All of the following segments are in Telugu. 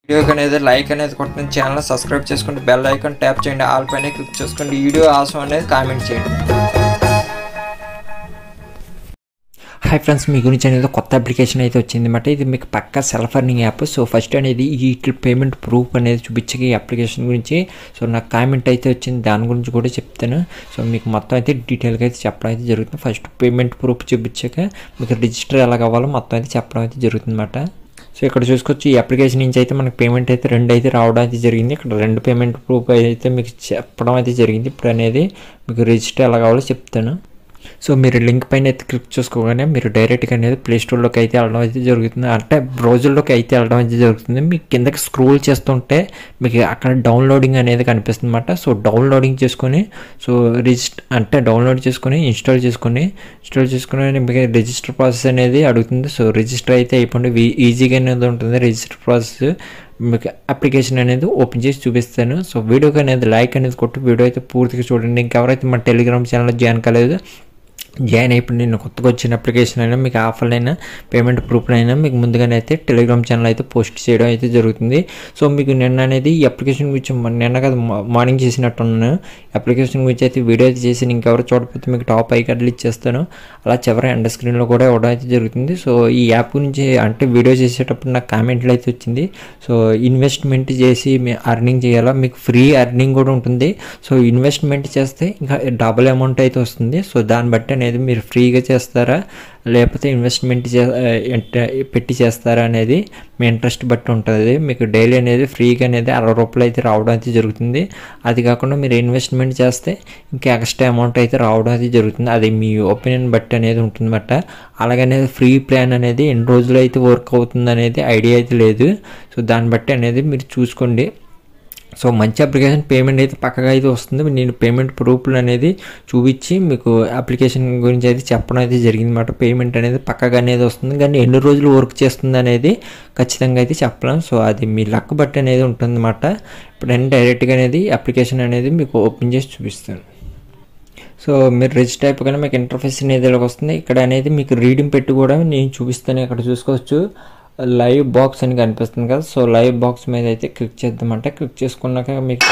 వీడియోకి అనేది లైక్ అనేది కొట్టండి ఛానల్ సబ్స్క్రైబ్ చేసుకోండి బెల్ ఐకాన్ ట్యాప్ చేయండి ఆల్ పైన క్లిక్ చేసుకోండి వీడియో ఆల్సో అనేది కామెంట్ చేయండి హాయ్ ఫ్రెండ్స్ మీ గురించి అనేది కొత్త అప్లికేషన్ అయితే వచ్చింది అనమాట ఇది మీకు పక్కా self earning app so first అనేది ఈ పేమెంట్ ప్రూఫ్ అనేది చూపించే ఈ అప్లికేషన్ గురించి సో నాకు కామెంట్ అయితే వచ్చింది దాని గురించి కూడా చెప్తాను సో మీకు మొత్తం అయితే డీటెయిల్గా అయితే చెప్పడం అయితే జరుగుతుంది ఫస్ట్ పేమెంట్ ప్రూఫ్ చూపించాక మీకు రిజిస్టర్ ఎలా కావాలో మొత్తం అయితే చెప్పడం అయితే జరుగుతుంది అనమాట సో ఇక్కడ చూసుకోవచ్చు ఈ అప్లికేషన్ నుంచి అయితే మనకి పేమెంట్ అయితే రెండు అయితే రావడం అయితే జరిగింది ఇక్కడ రెండు పేమెంట్ ప్రూఫ్ అయితే మీకు చెప్పడం అయితే జరిగింది ఇప్పుడు అనేది మీకు రిజిస్టర్ ఎలా కావాలో చెప్తాను సో మీరు లింక్ పైన అయితే క్లిక్ చేసుకోగానే మీరు డైరెక్ట్గా అనేది ప్లే స్టోర్లోకి అయితే వెళ్ళడం అయితే జరుగుతుంది అంటే బ్రౌజర్లోకి అయితే వెళ్ళడం అయితే జరుగుతుంది మీకు కిందకి స్క్రోల్ చేస్తుంటే మీకు అక్కడ డౌన్లోడింగ్ అనేది కనిపిస్తుంది అనమాట సో డౌన్లోడింగ్ చేసుకొని సో రిజిస్టర్ అంటే డౌన్లోడ్ చేసుకొని ఇన్స్టాల్ చేసుకొని ఇన్స్టాల్ చేసుకుని మీకు రిజిస్టర్ ప్రాసెస్ అనేది అడుగుతుంది సో రిజిస్టర్ అయితే అయిపోయింది ఈజీగా అనేది ఉంటుంది రిజిస్టర్ ప్రాసెస్ మీకు అప్లికేషన్ అనేది ఓపెన్ చేసి చూపిస్తాను సో వీడియోకి అనేది లైక్ అనేది కొట్టి వీడియో అయితే పూర్తిగా చూడండి ఇంకెవరైతే మన టెలిగ్రామ్ ఛానల్లో జాయిన్ కాలేదు జాయిన్ అయిపోయి నేను కొత్తగా వచ్చిన అప్లికేషన్ అయినా మీకు ఆఫర్లు అయినా పేమెంట్ ప్రూఫ్ అయినా మీకు ముందుగానే అయితే టెలిగ్రామ్ ఛానల్ అయితే పోస్ట్ చేయడం అయితే జరుగుతుంది సో మీకు నిన్న అనేది ఈ అప్లికేషన్ గురించి మొన్న- నిన్న కదా మార్నింగ్ చేసినట్టున్నాను అప్లికేషన్ గురించి అయితే వీడియో అయితే చేసి ఇంకెవరు చూడకపోతే మీకు టాప్ ఐ కార్డులు ఇచ్చేస్తాను అలా చివరి ఎండ్ స్క్రీన్లో కూడా ఇవ్వడం అయితే జరుగుతుంది సో ఈ యాప్ గురించి అంటే వీడియో చేసేటప్పుడు నాకు కామెంట్లు అయితే వచ్చింది సో ఇన్వెస్ట్మెంట్ చేసి మీ అర్నింగ్ చేయాలా మీకు ఫ్రీ అర్నింగ్ కూడా ఉంటుంది సో ఇన్వెస్ట్మెంట్ చేస్తే ఇంకా డబుల్ అమౌంట్ అయితే వస్తుంది సో దాన్ని బట్టి అనేది మీరు ఫ్రీగా చేస్తారా లేకపోతే ఇన్వెస్ట్మెంట్ చే అంటే పెట్టి చేస్తారా అనేది మీ ఇంట్రెస్ట్ బట్టి ఉంటుంది మీకు డైలీ అనేది ఫ్రీగా అనేది అరవై రూపాయలు అయితే రావడం అయితే జరుగుతుంది అది కాకుండా మీరు ఇన్వెస్ట్మెంట్ చేస్తే ఇంకా ఎక్స్ట్రా అమౌంట్ అయితే రావడం అయితే జరుగుతుంది అది మీ ఒపీనియన్ బట్టి అనేది ఉంటుందన్నమాట అలాగనే ఫ్రీ ప్లాన్ అనేది ఎన్ని రోజులు అయితే వర్క్ అవుతుంది అనేది ఐడియా అయితే లేదు సో దాన్ని బట్టి అనేది మీరు చూసుకోండి సో మంచి అప్లికేషన్ పేమెంట్ అయితే పక్కగా అయితే వస్తుంది నేను పేమెంట్ ప్రూఫ్లు అనేది చూపించి మీకు అప్లికేషన్ గురించి అయితే చెప్పడం అయితే జరిగింది అనమాట పేమెంట్ అనేది పక్కగా అనేది వస్తుంది కానీ ఎన్ని రోజులు వర్క్ చేస్తుంది అనేది ఖచ్చితంగా అయితే చెప్పలేం సో అది మీ లక్ బట్టి అనేది ఉంటుంది అనమాట ఇప్పుడు నేను డైరెక్ట్గా అనేది అప్లికేషన్ అనేది మీకు ఓపెన్ చేసి చూపిస్తాను సో మీరు రిజిస్టర్ అయిపోగానే మీకు ఇంటర్ఫేస్ అనేది ఇలాగ వస్తుంది ఇక్కడ అనేది మీకు రీడింగ్ పెట్టి కూడా నేను చూపిస్తాను ఇక్కడ చూసుకోవచ్చు లైవ్ బాక్స్ అని కనిపిస్తుంది కదా సో లైవ్ బాక్స్ మీద అయితే క్లిక్ చేద్దామంటే క్లిక్ చేసుకున్నాక మీకు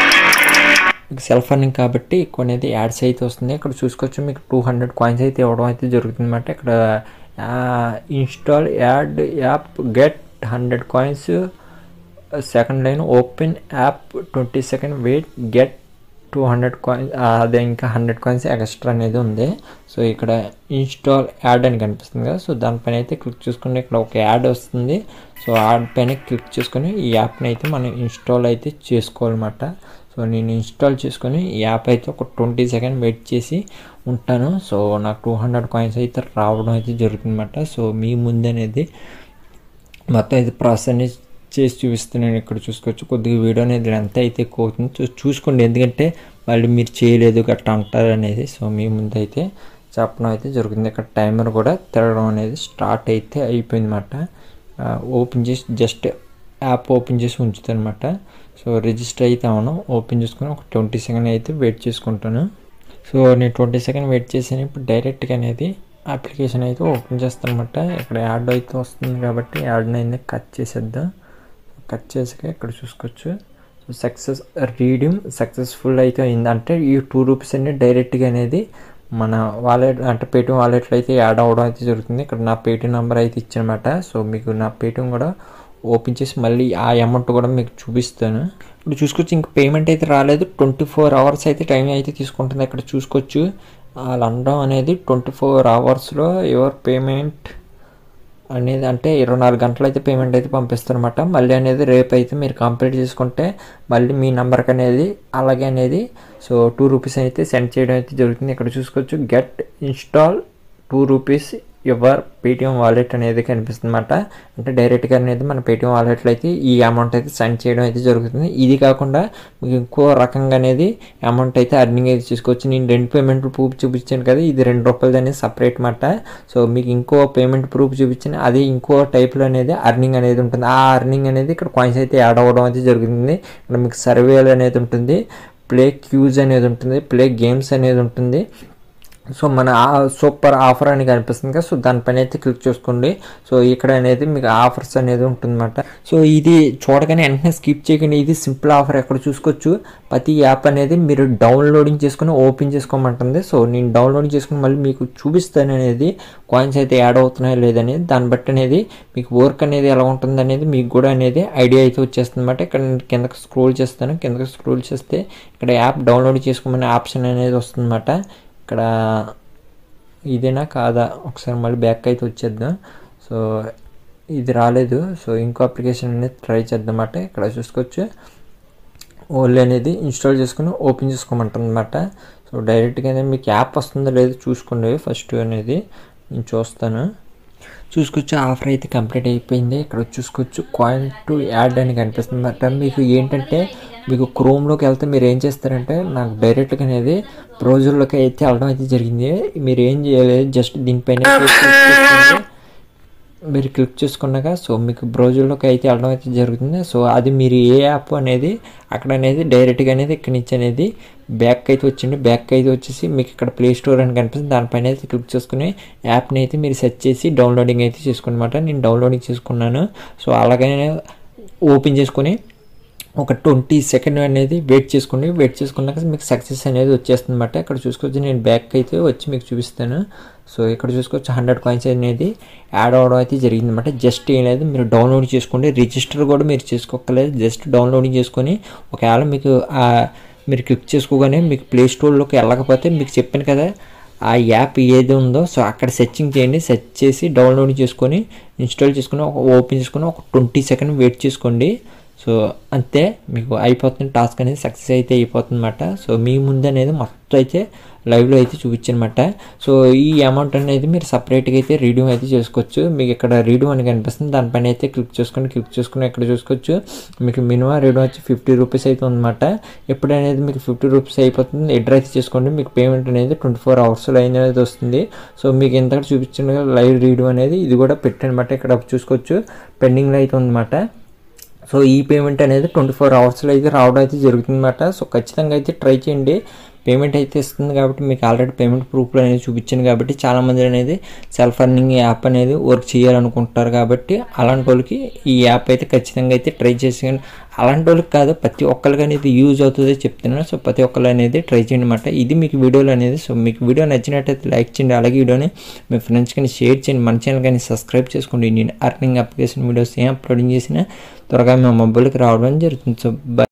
మీకు సెల్ఫ్ అర్నింగ్ కాబట్టి ఎక్కువ అనేది యాడ్స్ అయితే వస్తుంది ఇక్కడ చూసుకోవచ్చు మీకు టూ హండ్రెడ్ కాయిన్స్ అయితే ఇవ్వడం అయితే జరుగుతుంది అనమాట ఇక్కడ install add app get hundred coins second line open app twenty second wait get two hundred coins అదే ఇంకా హండ్రెడ్ కాయిన్స్ ఎక్స్ట్రా అనేది ఉంది సో ఇక్కడ ఇన్స్టాల్ యాడ్ అని కనిపిస్తుంది కదా సో దానిపైన అయితే క్లిక్ చేసుకుని ఇక్కడ ఒక యాడ్ వస్తుంది సో యాడ్ పైన క్లిక్ చేసుకొని ఈ యాప్ని అయితే మనం ఇన్స్టాల్ అయితే చేసుకోవాలన్నమాట సో నేను ఇన్స్టాల్ చేసుకొని ఈ యాప్ అయితే ఒక ట్వంటీ సెకండ్ వెయిట్ చేసి ఉంటాను సో నాకు టూ హండ్రెడ్ కాయిన్స్ అయితే రావడం అయితే జరుగుతుందన్నమాట సో మీ ముందనేది మొత్తం అయితే ప్రాసెస్ అనేది చేసి చూపిస్తున్నాను ఇక్కడ చూసుకోవచ్చు కొద్దిగా వీడియో అనేది లెంత్ అయితే ఎక్కువ అవుతుంది చూ చూసుకోండి ఎందుకంటే మళ్ళీ మీరు చేయలేదు గట్రా అంటారు అనేది సో మీ ముందు అయితే చెప్పడం అయితే జరుగుతుంది ఇక్కడ టైమర్ కూడా తిరగడం అనేది స్టార్ట్ అయితే అయిపోయిందన్నమాట ఓపెన్ చేసి జస్ట్ యాప్ ఓపెన్ చేసి ఉంచుతాను అనమాట సో రిజిస్టర్ అయితే అవును ఓపెన్ చేసుకుని ఒక ట్వంటీ సెకండ్ అయితే వెయిట్ చేసుకుంటాను సో నేను ట్వంటీ సెకండ్ వెయిట్ చేసాను ఇప్పుడు డైరెక్ట్గా అనేది అప్లికేషన్ అయితే ఓపెన్ చేస్తాను అనమాట ఇక్కడ యాడ్ అయితే వస్తుంది కాబట్టి యాడ్ని అయితే కట్ చేసేద్దాం కట్ చేసాక ఇక్కడ చూసుకోవచ్చు సో సక్సెస్ రీడింగ్ సక్సెస్ఫుల్ అయితే అయింది అంటే ఈ టూ రూపీస్ అన్ని డైరెక్ట్గా అనేది మన వాలెట్ అంటే పేటిఎం వాలెట్లో అయితే యాడ్ అవ్వడం అయితే జరుగుతుంది ఇక్కడ నా పేటిఎం నెంబర్ అయితే ఇచ్చానమాట సో మీకు నా పేటిఎం కూడా ఓపెన్ చేసి మళ్ళీ ఆ అమౌంట్ కూడా మీకు చూపిస్తాను ఇప్పుడు చూసుకోవచ్చు ఇంక పేమెంట్ అయితే రాలేదు ట్వంటీ ఫోర్ అవర్స్ అయితే టైం అయితే తీసుకుంటుంది ఇక్కడ చూసుకోవచ్చు వాళ్ళు అనడం అనేది ట్వంటీ ఫోర్ అవర్స్లో యువర్ పేమెంట్ అనేది అంటే ఇరవై నాలుగు గంటలు అయితే పేమెంట్ అయితే పంపిస్తారనమాట మళ్ళీ అనేది రేపు అయితే మీరు కంప్లీట్ చేసుకుంటే మళ్ళీ మీ నెంబర్కి అనేది అలాగే అనేది సో టూ రూపీస్ అయితే సెండ్ చేయడం అయితే జరుగుతుంది ఇక్కడ చూసుకోవచ్చు get install two rupees your Paytm wallet అనేది కనిపిస్తుంది అనమాట అంటే డైరెక్ట్గా అనేది మన పేటిఎం వాలెట్లో అయితే ఈ అమౌంట్ అయితే సెండ్ చేయడం అయితే జరుగుతుంది ఇది కాకుండా మీకు ఇంకో రకంగా అనేది అమౌంట్ అయితే అర్నింగ్ అయితే చేసుకోవచ్చు నేను రెండు పేమెంట్ ప్రూఫ్ చూపించాను కదా ఇది రెండు రూపాయలు అనేది సపరేట్ మాట సో మీకు ఇంకో పేమెంట్ ప్రూఫ్ చూపించాను అది ఇంకో టైప్లో అనేది అర్నింగ్ అనేది ఉంటుంది ఆ అర్నింగ్ అనేది ఇక్కడ కాయిన్స్ అయితే యాడ్ అవ్వడం అయితే జరుగుతుంది ఇక్కడ మీకు సర్వేలు అనేది ఉంటుంది ప్లే క్యూజ్ అనేది ఉంటుంది ప్లే గేమ్స్ అనేది ఉంటుంది సో మన సూపర్ ఆఫర్ అని కనిపిస్తుంది కదా సో దానిపైన అయితే క్లిక్ చేసుకోండి సో ఇక్కడ అనేది మీకు ఆఫర్స్ అనేది ఉంటుందన్నమాట సో ఇది చూడగానే వెంటనే స్కిప్ చేయకండి ఇది సింపుల్ ఆఫర్ ఎక్కడ చూసుకోవచ్చు ప్రతి యాప్ అనేది మీరు డౌన్లోడింగ్ చేసుకుని ఓపెన్ చేసుకోమంటుంది సో నేను డౌన్లోడింగ్ చేసుకుని మళ్ళీ మీకు చూపిస్తాను అనేది కాయిన్స్ అయితే యాడ్ అవుతున్నాయో లేదని దాన్ని బట్టి అనేది మీకు వర్క్ అనేది ఎలా ఉంటుంది అనేది మీకు కూడా అనేది ఐడియా అయితే వచ్చేస్తుంది అనమాట ఇక్కడ నేను కిందకి స్క్రోల్ చేస్తాను కిందకి స్క్రోల్ చేస్తే ఇక్కడ యాప్ డౌన్లోడ్ చేసుకోమనే ఆప్షన్ అనేది వస్తుందన్నమాట ఇక్కడ ఇదేనా కాదా ఒకసారి మళ్ళీ బ్యాక్ అయితే వచ్చేద్దాం సో ఇది రాలేదు సో ఇంకో అప్లికేషన్ అనేది ట్రై చేద్దామన్నమాట ఇక్కడ చూసుకోవచ్చు ఓన్లీ అనేది ఇన్స్టాల్ చేసుకుని ఓపెన్ చేసుకోమంటుంది అనమాట సో డైరెక్ట్గా మీకు యాప్ వస్తుందో లేదో చూసుకోండి ఫస్ట్ అనేది నేను చూస్తాను చూసుకోవచ్చు ఆఫర్ అయితే కంప్లీట్ అయిపోయింది ఇక్కడ చూసుకోవచ్చు కాయిన్ టు యాడ్ అని కనిపిస్తుంది బట్ మీకు ఏంటంటే మీకు క్రోమ్లోకి వెళ్తే మీరు ఏం చేస్తారంటే నాకు డైరెక్ట్గా అనేది బ్రౌజర్లోకి అయితే వెళ్ళడం అయితే జరిగింది మీరు ఏం చేయాలి జస్ట్ దీనిపైన మీరు క్లిక్ చేసుకున్నాక సో మీకు బ్రౌజర్లోకి అయితే వెళ్ళడం అయితే జరుగుతుంది సో అది మీరు ఏ యాప్ అనేది అక్కడ అనేది డైరెక్ట్గా అనేది ఇక్కడ నుంచి అనేది బ్యాక్ అయితే వచ్చింది బ్యాక్ అయితే వచ్చేసి మీకు ఇక్కడ ప్లే స్టోర్ అని కనిపిస్తుంది దానిపైన అయితే క్లిక్ చేసుకుని యాప్ని అయితే మీరు సెర్చ్ చేసి డౌన్లోడింగ్ అయితే చేసుకున్నమాట నేను డౌన్లోడింగ్ చేసుకున్నాను సో అలాగనే ఓపెన్ చేసుకొని ఒక ట్వంటీ సెకండ్ అనేది వెయిట్ చేసుకోండి వెయిట్ చేసుకున్నాక మీకు సక్సెస్ అనేది వచ్చేస్తుంది అనమాట ఇక్కడ చూసుకోవచ్చు నేను బ్యాక్ అయితే వచ్చి మీకు చూపిస్తాను సో ఇక్కడ చూసుకోవచ్చు హండ్రెడ్ కాయిన్స్ అనేది యాడ్ అవ్వడం అయితే జరిగింది అనమాట జస్ట్ ఏం మీరు డౌన్లోడ్ చేసుకోండి రిజిస్టర్ కూడా మీరు చేసుకోకలేదు జస్ట్ డౌన్లోడింగ్ చేసుకొని ఒకవేళ మీకు మీరు క్లిక్ చేసుకోగానే మీకు ప్లే స్టోర్లోకి వెళ్ళకపోతే మీకు చెప్పాను కదా ఆ యాప్ ఏది ఉందో సో అక్కడ సెర్చింగ్ చేయండి సెర్చ్ చేసి డౌన్లోడ్ చేసుకొని ఇన్స్టాల్ చేసుకొని ఒక ఓపెన్ చేసుకొని ఒక ట్వంటీ సెకండ్ వెయిట్ చేసుకోండి సో అంతే మీకు అయిపోతుంది టాస్క్ అనేది సక్సెస్ అయితే అయిపోతుంది అనమాట సో మీ ముందు అనేది మొత్తం అయితే లైవ్లో అయితే చూపించనమాట సో ఈ అమౌంట్ అనేది మీరు సపరేట్గా అయితే రీడియో అయితే చేసుకోవచ్చు మీకు ఇక్కడ రీడియో అని కనిపిస్తుంది దానిపైన అయితే క్లిక్ చేసుకొని క్లిక్ చేసుకుని ఇక్కడ చూసుకోవచ్చు మీకు మినిమం రీడియో వచ్చి ఫిఫ్టీ రూపీస్ అయితే ఉందన్నమాట ఎప్పుడనేది మీకు ఫిఫ్టీ రూపీస్ అయిపోతుంది ఎడ్ర అయితే చేసుకోండి మీకు పేమెంట్ అనేది ట్వంటీ ఫోర్ అవర్స్లో అనేది వస్తుంది సో మీకు ఇంతకు చూపించిన లైవ్ రీడియో అనేది ఇది కూడా పెట్టనమాట ఇక్కడ చూసుకోవచ్చు పెండింగ్లో అయితే ఉందన్నమాట సో ఈ పేమెంట్ అనేది ట్వంటీ ఫోర్ అవర్స్లో అయితే రావడం అయితే జరుగుతుందన్నమాట సో ఖచ్చితంగా అయితే ట్రై చేయండి పేమెంట్ అయితే ఇస్తుంది కాబట్టి మీకు ఆల్రెడీ పేమెంట్ ప్రూఫ్లు అనేది చూపించాను కాబట్టి చాలామంది అనేది సెల్ఫ్ అర్నింగ్ యాప్ అనేది వర్క్ చేయాలనుకుంటారు కాబట్టి అలాంటి వాళ్ళకి ఈ యాప్ అయితే ఖచ్చితంగా అయితే ట్రై చేసి అలాంటి వాళ్ళకి కాదు ప్రతి ఒక్కరికి అనేది యూజ్ అవుతుంది చెప్తున్నాను సో ప్రతి ఒక్కరు అనేది ట్రై చేయండి అనమాట ఇది మీకు వీడియోలో అనేది సో మీకు వీడియో నచ్చినట్టయితే లైక్ చేయండి అలాగే వీడియోని మీ ఫ్రెండ్స్ కానీ షేర్ చేయండి మన ఛానల్ కానీ సబ్స్క్రైబ్ చేసుకోండి నేను అర్నింగ్ అప్లికేషన్ వీడియోస్ ఏం అప్లోడింగ్ చేసినా త్వరగా మా మొబైల్కి రావడం జరుగుతుంది సో